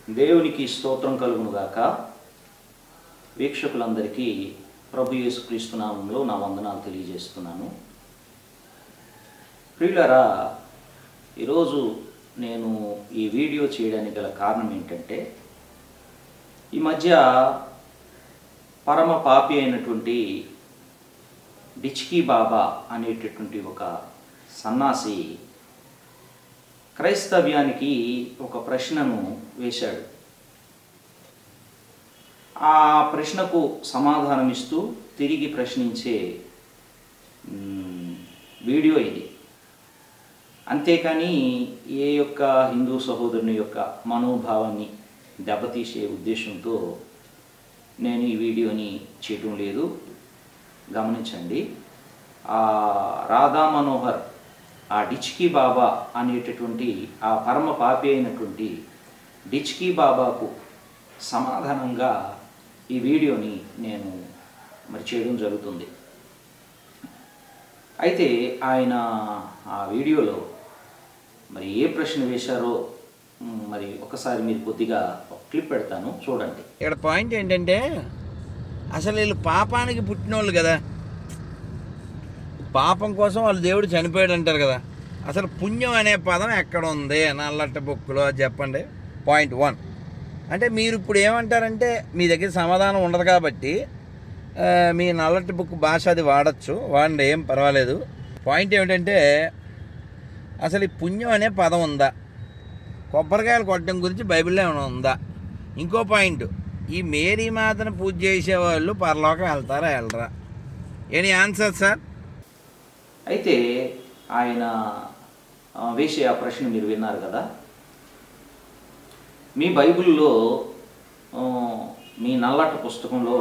దేవునికి స్తోత్రం కలుగునుగాక వీక్షకులందరికీ ప్రభు యేసుక్రీస్తు నామంలో నా వందనాలు తెలియజేస్తున్నాను ప్రియులరా ఈరోజు నేను ఈ వీడియో చేయడానికి గల కారణం ఏంటంటే ఈ మధ్య పరమ పాపి అయినటువంటి డిచ్కీ బాబా అనేటటువంటి ఒక సన్నాసి క్రైస్తవ్యానికి ఒక ప్రశ్నను వేశాడు ఆ ప్రశ్నకు సమాధానం ఇస్తూ తిరిగి ప్రశ్నించే మ్, వీడియో ఇది అంతేకాని ఏ యొక్క హిందూ సహోదరుని యొక్క మనోభావాన్ని దెబ్బతీసే ఉద్దేశంతో నేను ఈ వీడియోని చేయటం లేదు గమనించండి ఆ రాధా మనోహర్ ఆ డిచ్కీ బాబా అనేటటువంటి ఆ పరమ పాపి అయినటువంటి డిచ్కీ బాబాకు సమాధానంగా ఈ వీడియోని నేను మరి చేయడం జరుగుతుంది అయితే ఆయన ఆ వీడియోలో మరి ఏ ప్రశ్న వేశారో మ్, మరి ఒకసారి మీరు కొద్దిగా ఒక క్లిప్ పెడతాను చూడండి ఇక్కడ పాయింట్ ఏంటంటే అసలు వీళ్ళు పాపానికి పుట్టినోళ్ళు కదా పాపం కోసం వాళ్ళు దేవుడు చనిపోయాడు అంటారు కదా అసలు పుణ్యం అనే పదం ఎక్కడ ఉంది నల్లట్ట బుక్కులో అది చెప్పండి పాయింట్ వన్ అంటే మీరు ఇప్పుడు ఏమంటారంటే మీ దగ్గర సమాధానం ఉండదు కాబట్టి ఆ, మీ నల్లటి బుక్ భాష అది వాడచ్చు వాడండి ఏం పర్వాలేదు పాయింట్ ఏమిటంటే అసలు ఈ పుణ్యం అనే పదం ఉందా కొబ్బరికాయలు కొట్టడం గురించి బైబిల్లో ఏమైనా ఉందా ఇంకో పాయింట్ ఈ మేరీ మాతను పూజ చేసేవాళ్ళు పరలోకం వెళ్తారా వెళ్ళరా ఎనీ ఆన్సర్ సార్ అయితే ఆయన ఆ, వేసే ఆ ప్రశ్న మీరు విన్నారు కదా మీ బైబిల్లో ఆ, మీ నల్లట పుస్తకంలో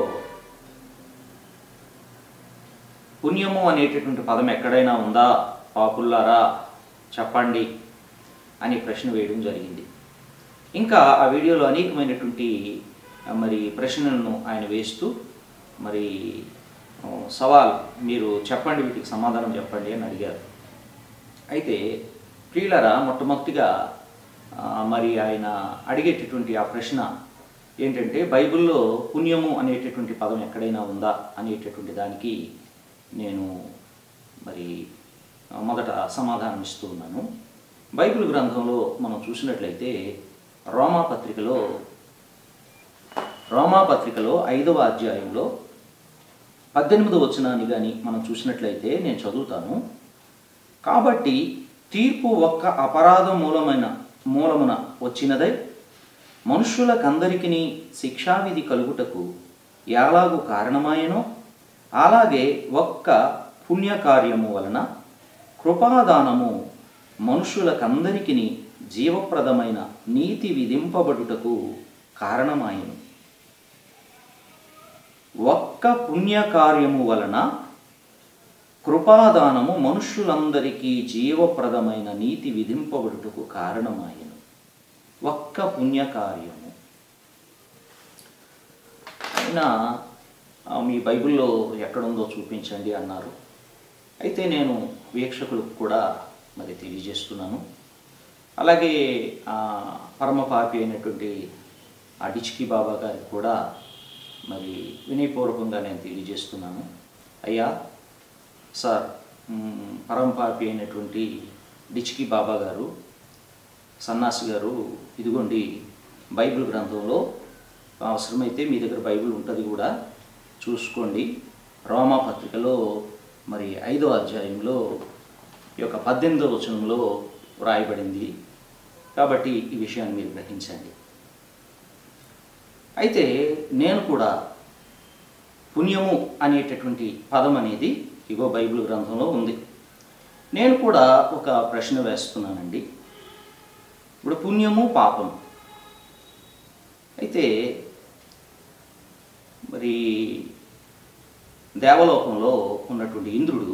పుణ్యము అనేటటువంటి పదం ఎక్కడైనా ఉందా పాపుల్లారా చెప్పండి అని ప్రశ్న వేయడం జరిగింది ఇంకా ఆ వీడియోలో అనేకమైనటువంటి ఆ, మరి ప్రశ్నలను ఆయన వేస్తూ మరి ఆ, సవాల్ మీరు చెప్పండి వీటికి సమాధానం చెప్పండి అని అడిగారు అయితే ప్రియులరా మొట్టమొదటిగా ఆ, మరి ఆయన అడిగేటటువంటి ఆ ప్రశ్న ఏంటంటే బైబిల్లో పుణ్యము అనేటటువంటి పదం ఎక్కడైనా ఉందా అనేటటువంటి దానికి నేను మరి ఆ, మొదట సమాధానం ఇస్తూ ఉన్నాను బైబిల్ గ్రంథంలో మనం చూసినట్లయితే రోమా పత్రికలో రోమా పత్రికలో ఐదవ అధ్యాయంలో పద్దెనిమిదవ వచనాన్ని కానీ మనం చూసినట్లయితే నేను చదువుతాను కాబట్టి తీర్పు ఒక్క అపరాధం మూలమైన మూలమున వచ్చినదై మనుష్యులకందరికీ శిక్షావిధి కలుగుటకు ఎలాగు కారణమాయనో అలాగే ఒక్క పుణ్యకార్యము వలన కృపాదానము మనుష్యులకందరికీ జీవప్రదమైన నీతి విధింపబడుటకు కారణమాయను ఒక్క పుణ్యకార్యము వలన కృపాదానము మనుష్యులందరికీ జీవప్రదమైన నీతి విధింపబడుటకు కారణమాయను ఒక్క పుణ్యకార్యము అయినా ఆ, మీ బైబిల్లో ఎక్కడుందో చూపించండి అన్నారు అయితే నేను వీక్షకులకు కూడా మరి తెలియజేస్తున్నాను అలాగే ఆ, పరమపాపి అయినటువంటి ఆ డిచ్కి బాబా గారికి కూడా మరి వినయపూర్వకంగా నేను తెలియజేస్తున్నాను అయ్యా సార్ మ్, పరమపాపి అయినటువంటి డిచ్కి బాబా గారు సన్నాసి గారు ఇదిగోండి బైబిల్ గ్రంథంలో అవసరమైతే మీ దగ్గర బైబిల్ ఉంటుంది కూడా చూసుకోండి రోమా పత్రికలో మరి ఐదో అధ్యాయంలో ఈ యొక్క పద్దెనిమిదో వచనంలో వ్రాయబడింది కాబట్టి ఈ విషయాన్ని మీరు గ్రహించండి అయితే నేను కూడా పుణ్యము అనేటటువంటి పదం అనేది ఇగో బైబిల్ గ్రంథంలో ఉంది నేను కూడా ఒక ప్రశ్న వేస్తున్నానండి ఇప్పుడు పుణ్యము పాపం అయితే మరి దేవలోకంలో ఉన్నటువంటి ఇంద్రుడు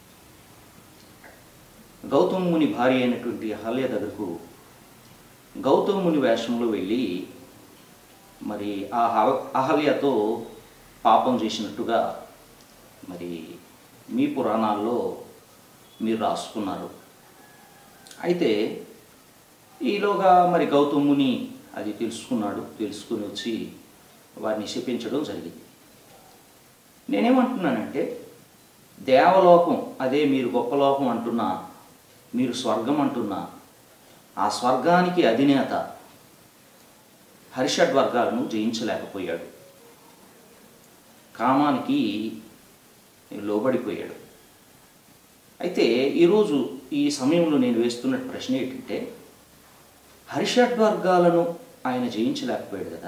గౌతమ ముని భార్య అయినటువంటి అహల్య దగ్గరకు గౌతమ ముని వేషంలో వెళ్ళి మరి ఆ అహ- అహల్యతో పాపం చేసినట్టుగా మరి మీ పురాణాల్లో మీరు రాసుకున్నారు అయితే ఈలోగా మరి గౌతముని అది తెలుసుకున్నాడు తెలుసుకుని వచ్చి వారిని శపించడం జరిగింది నేనేమంటున్నానంటే దేవలోకం అదే మీరు గొప్ప లోకం అంటున్నా మీరు స్వర్గం అంటున్నా ఆ స్వర్గానికి అధినేత హరిషడ్ వర్గాలను జయించలేకపోయాడు కామానికి లోబడిపోయాడు అయితే ఈరోజు ఈ సమయంలో నేను వేస్తున్న ప్రశ్న ఏంటంటే హరిషడ్ వర్గాలను ఆయన జయించలేకపోయాడు కదా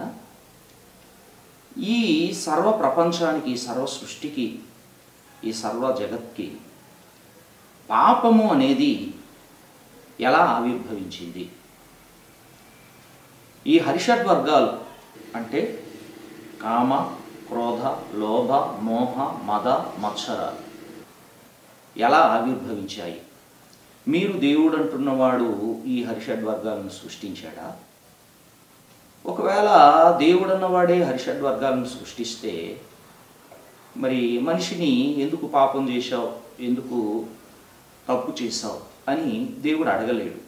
ఈ సర్వ ప్రపంచానికి ఈ సర్వ సృష్టికి ఈ సర్వ జగత్కి పాపము అనేది ఎలా ఆవిర్భవించింది ఈ హరిషడ్ వర్గాలు అంటే కామ క్రోధ లోభ మోహ మద మత్సరాలు ఎలా ఆవిర్భవించాయి మీరు దేవుడు అంటున్నవాడు ఈ హరిషడ్ వర్గాలను సృష్టించాడా ఒకవేళ దేవుడు అన్నవాడే హరిషడ్ వర్గాలను సృష్టిస్తే మరి మనిషిని ఎందుకు పాపం చేశావు ఎందుకు తప్పు చేశావు అని దేవుడు అడగలేడు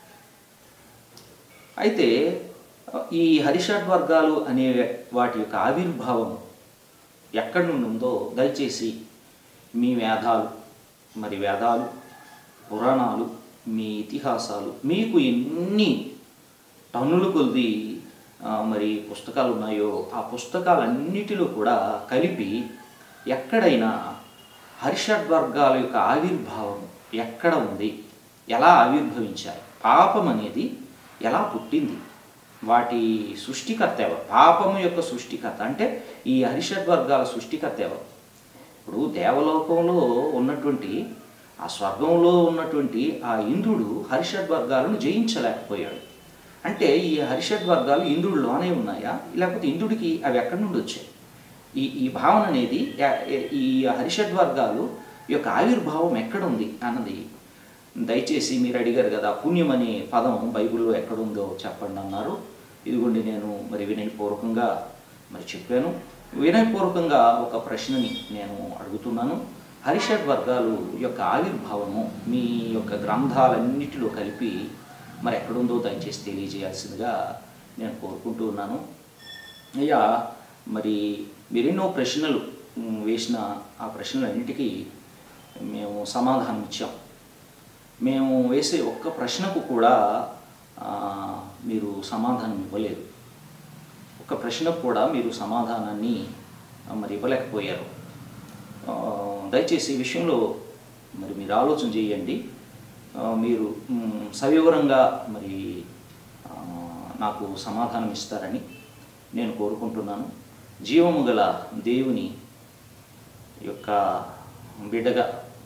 అయితే ఈ హరిషడ్ వర్గాలు అనే వాటి యొక్క ఆవిర్భావం ఎక్కడి నుండి ఉందో దయచేసి మీ వేదాలు మరి వేదాలు పురాణాలు మీ ఇతిహాసాలు మీకు ఎన్ని టన్నులు కొద్ది ఆ, మరి పుస్తకాలు ఉన్నాయో ఆ పుస్తకాలన్నిటిలో కూడా కలిపి ఎక్కడైనా హరిషడ్ వర్గాల యొక్క ఆవిర్భావం ఎక్కడ ఉంది ఎలా ఆవిర్భవించాయి పాపం అనేది ఎలా పుట్టింది వాటి సృష్టికర్త ఎవరు పాపము యొక్క సృష్టికర్త అంటే ఈ హరిషడ్ వర్గాల సృష్టికర్త ఎవరు ఇప్పుడు దేవలోకంలో ఉన్నటువంటి ఆ స్వర్గంలో ఉన్నటువంటి ఆ ఇంద్రుడు హరిషడ్ వర్గాలను జయించలేకపోయాడు అంటే ఈ హరిషడ్ వర్గాలు ఇంద్రుడిలోనే ఉన్నాయా లేకపోతే ఇంద్రుడికి అవి ఎక్కడి నుండి వచ్చాయి ఈ ఈ భావన అనేది ఎ- ఎ- ఈ హరిషడ్ వర్గాలు యొక్క ఆవిర్భావం ఎక్కడ ఉంది అన్నది దయచేసి మీరు అడిగారు కదా పుణ్యం అనే పదం బైబిల్లో ఎక్కడుందో చెప్పండి అన్నారు ఇదిగోండి నేను మరి వినయపూర్వకంగా మరి చెప్పాను వినయపూర్వకంగా ఒక ప్రశ్నని నేను అడుగుతున్నాను హరిషడ్ వర్గాలు యొక్క ఆవిర్భావము మీ యొక్క గ్రంథాలన్నిటిలో కలిపి మరి ఎక్కడుందో దయచేసి తెలియజేయాల్సిందిగా నేను కోరుకుంటూ ఉన్నాను అయ్యా మరి మీరెన్నో ప్రశ్నలు మ్, వేసిన ఆ ప్రశ్నలన్నిటికీ మేము సమాధానం ఇచ్చాం మేము వేసే ఒక్క ప్రశ్నకు కూడా ఆ, మీరు సమాధానం ఇవ్వలేదు ఒక ప్రశ్నకు కూడా మీరు సమాధానాన్ని ఆ, మరి ఇవ్వలేకపోయారు ఆ, దయచేసి ఈ విషయంలో మరి మీరు ఆలోచన చేయండి ఆ, మీరు మ్, సవివరంగా మరి ఆ, నాకు సమాధానం ఇస్తారని నేను కోరుకుంటున్నాను జీవము గల దేవుని యొక్క బిడ్డగా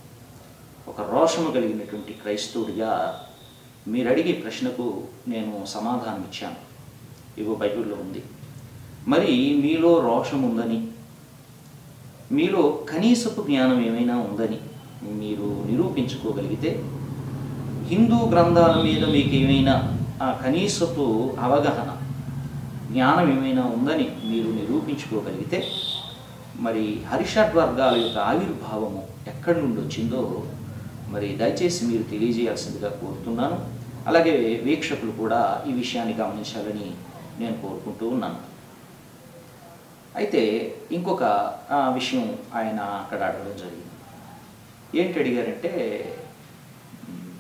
ఒక రోషము కలిగినటువంటి క్రైస్తవుడిగా మీరు అడిగే ప్రశ్నకు నేను సమాధానం ఇచ్చాను ఇగో బైబిల్లో ఉంది మరి మీలో రోషం ఉందని మీలో కనీసపు జ్ఞానం ఏమైనా ఉందని మీరు నిరూపించుకోగలిగితే హిందూ గ్రంథాల మీద మీకు ఏమైనా ఆ కనీసపు అవగాహన జ్ఞానం ఏమైనా ఉందని మీరు నిరూపించుకోగలిగితే మరి హరిషడ్ వర్గాల యొక్క ఆవిర్భావము ఎక్కడి నుండి వచ్చిందో మరి దయచేసి మీరు తెలియజేయాల్సిందిగా కోరుతున్నాను అలాగే వీక్షకులు కూడా ఈ విషయాన్ని గమనించాలని నేను కోరుకుంటూ ఉన్నాను అయితే ఇంకొక ఆ, విషయం ఆయన అక్కడ అడగడం జరిగింది ఏంటి అడిగారంటే మ్,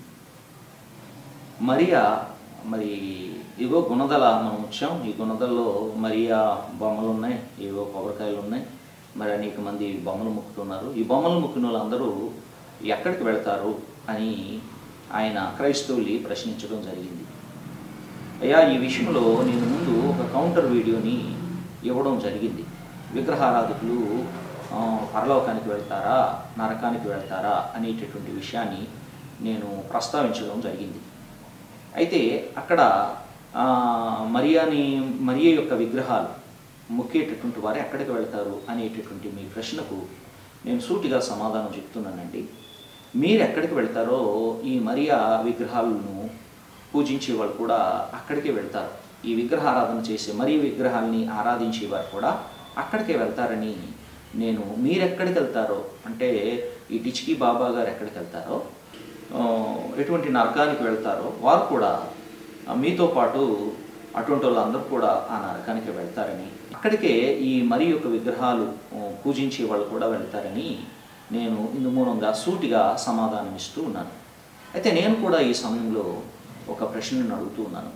మరియా మరి ఇగో గుణదల మనం వచ్చాం ఈ గుణదల్లో మరియా బొమ్మలు ఉన్నాయి ఏవో కొబ్బరికాయలు ఉన్నాయి మరి అనేక మంది బొమ్మలు ముక్కుతున్నారు ఈ బొమ్మలు ముక్కిన వాళ్ళందరూ ఎక్కడికి వెళ్తారు అని ఆయన క్రైస్తవుల్ని ప్రశ్నించడం జరిగింది అయ్యా ఈ విషయంలో నేను ముందు ఒక కౌంటర్ వీడియోని ఇవ్వడం జరిగింది విగ్రహారాధకులు ఆ, పరలోకానికి వెళ్తారా నరకానికి వెళ్తారా అనేటటువంటి విషయాన్ని నేను ప్రస్తావించడం జరిగింది అయితే అక్కడ ఆ, మరియాని మరియ యొక్క విగ్రహాలు ముక్కేటటువంటి వారు ఎక్కడికి వెళ్తారు అనేటటువంటి మీ ప్రశ్నకు నేను సూటిగా సమాధానం చెప్తున్నానండి మీరు ఎక్కడికి వెళ్తారో ఈ మరియా విగ్రహాలను పూజించే వాళ్ళు కూడా అక్కడికే వెళ్తారు ఈ విగ్రహారాధన చేసే మరి విగ్రహాల్ని ఆరాధించేవారు కూడా అక్కడికే వెళ్తారని నేను మీరెక్కడికి వెళ్తారో అంటే ఈ డిచ్కి బాబా గారు ఎక్కడికి వెళ్తారో ఆ, ఎటువంటి నరకానికి వెళ్తారో వారు కూడా ఆ, మీతో పాటు అటువంటి వాళ్ళందరూ కూడా ఆ నరకానికి వెళ్తారని అక్కడికే ఈ మరి యొక్క విగ్రహాలు ఆ, పూజించే వాళ్ళు కూడా వెళ్తారని నేను ఇందు మూలంగా సూటిగా సమాధానం ఇస్తూ ఉన్నాను అయితే నేను కూడా ఈ సమయంలో ఒక ప్రశ్నను అడుగుతూ ఉన్నాను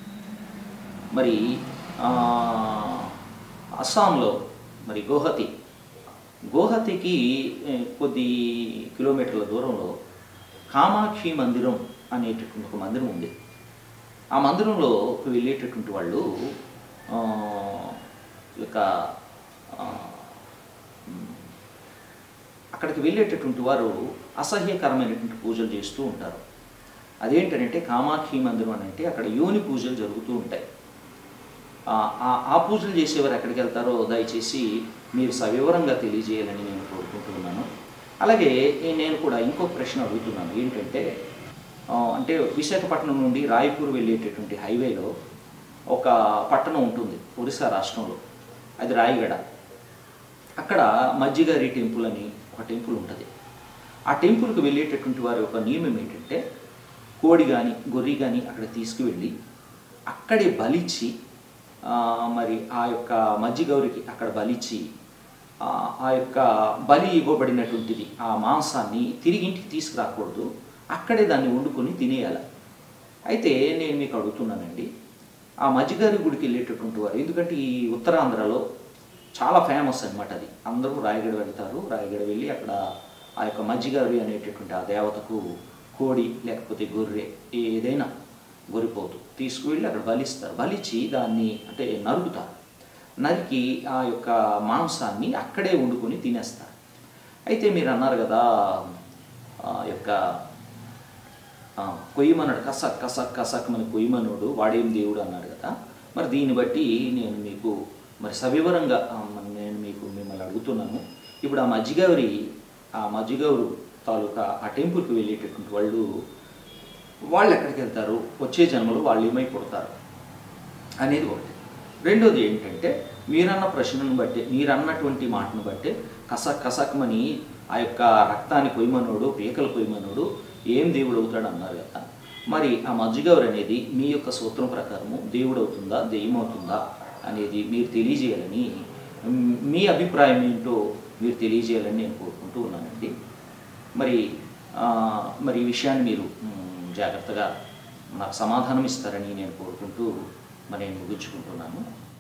మరి ఆ, అస్సాంలో మరి గోహతి గోహతికి ఏ, కొద్ది కిలోమీటర్ల దూరంలో కామాక్షి మందిరం అనేటటువంటి ఒక మందిరం ఉంది ఆ మందిరంలో వెళ్ళేటటువంటి వాళ్ళు ఆ, యొక్క ఆ, మ్, అక్కడికి వెళ్ళేటటువంటి వారు అసహ్యకరమైనటువంటి పూజలు చేస్తూ ఉంటారు అదేంటంటే కామాక్షి మందిరం అని అంటే అక్కడ యోని పూజలు జరుగుతూ ఉంటాయి ఆ- ఆ- ఆ పూజలు చేసేవారు ఎక్కడికి వెళ్తారో దయచేసి మీరు సవివరంగా తెలియజేయాలని నేను కోరుకుంటున్నాను అలాగే ఈ- నేను కూడా ఇంకో ప్రశ్న అడుగుతున్నాను ఏంటంటే ఆ, అంటే విశాఖపట్నం నుండి రాయపూర్ వెళ్ళేటటువంటి హైవేలో ఒక పట్టణం ఉంటుంది ఒరిస్సా రాష్ట్రంలో అది రాయగడ అక్కడ మజ్జిగారి టెంపుల్ అని ఒక టెంపుల్ ఉంటుంది ఆ టెంపుల్కి వెళ్ళేటటువంటి వారి యొక్క నియమం ఏంటంటే కోడి కానీ గొర్రె కానీ అక్కడ తీసుకువెళ్ళి అక్కడే బలిచ్చి ఆ, మరి ఆ యొక్క మజ్జిగౌరికి అక్కడ బలిచ్చి ఆ ఆ యొక్క బలి ఇవ్వబడినటువంటిది ఆ మాంసాన్ని తిరిగి ఇంటికి తీసుకురాకూడదు అక్కడే దాన్ని వండుకొని తినేయాలి అయితే నేను మీకు అడుగుతున్నానండి ఆ మజ్జిగారి గుడికి వెళ్ళేటటువంటి వారు ఎందుకంటే ఈ ఉత్తరాంధ్రలో చాలా ఫేమస్ అనమాట అది అందరూ రాయగడ వెళ్తారు రాయగడ వెళ్ళి అక్కడ ఆ యొక్క మజ్జిగారి అనేటటువంటి ఆ దేవతకు కోడి లేకపోతే గొర్రె ఏదైనా గొరిపోతు తీసుకువెళ్ళి అక్కడ బలిస్తారు బలిచ్చి దాన్ని అంటే నరుకుతారు నరికి ఆ యొక్క మాంసాన్ని అక్కడే వండుకొని తినేస్తారు అయితే మీరు అన్నారు కదా ఆ యొక్క ఆ, కొయ్యమన్నాడు కసక్ కసక్ కసక్ మన కొయ్యమనుడు వాడేం దేవుడు అన్నాడు కదా మరి దీన్ని బట్టి నేను మీకు మరి సవివరంగా ఆ, మరి నేను మీకు మిమ్మల్ని అడుగుతున్నాను ఇప్పుడు ఆ మజ్జిగౌరి ఆ మజ్జిగౌరు తాలూకా ఆ టెంపుల్కి వెళ్ళేటటువంటి వాళ్ళు వాళ్ళు ఎక్కడికి వెళ్తారు వచ్చే జన్మలో వాళ్ళు ఏమై పుడతారు అనేది ఒకటి రెండోది ఏంటంటే మీరన్న ప్రశ్నను బట్టి మీరన్నటువంటి మాటను బట్టి కసక్ కసక్మని ఆ యొక్క రక్తాన్ని కొయ్యమనోడు పీకలు కొయ్యమనోడు ఏం దేవుడు అవుతాడు అన్నారు కదా మరి ఆ మజ్జిగౌరు అనేది మీ యొక్క సూత్రం ప్రకారము దేవుడు అవుతుందా దెయ్యం అవుతుందా అనేది మీరు తెలియజేయాలని మ్, మీ అభిప్రాయం ఏంటో మీరు తెలియజేయాలని నేను కోరుకుంటూ ఉన్నానండి మరి ఆ, మరి ఈ విషయాన్ని మీరు మ్, జాగ్రత్తగా నాకు సమాధానం ఇస్తారని నేను కోరుకుంటూ మరి నేను ముగించుకుంటున్నాను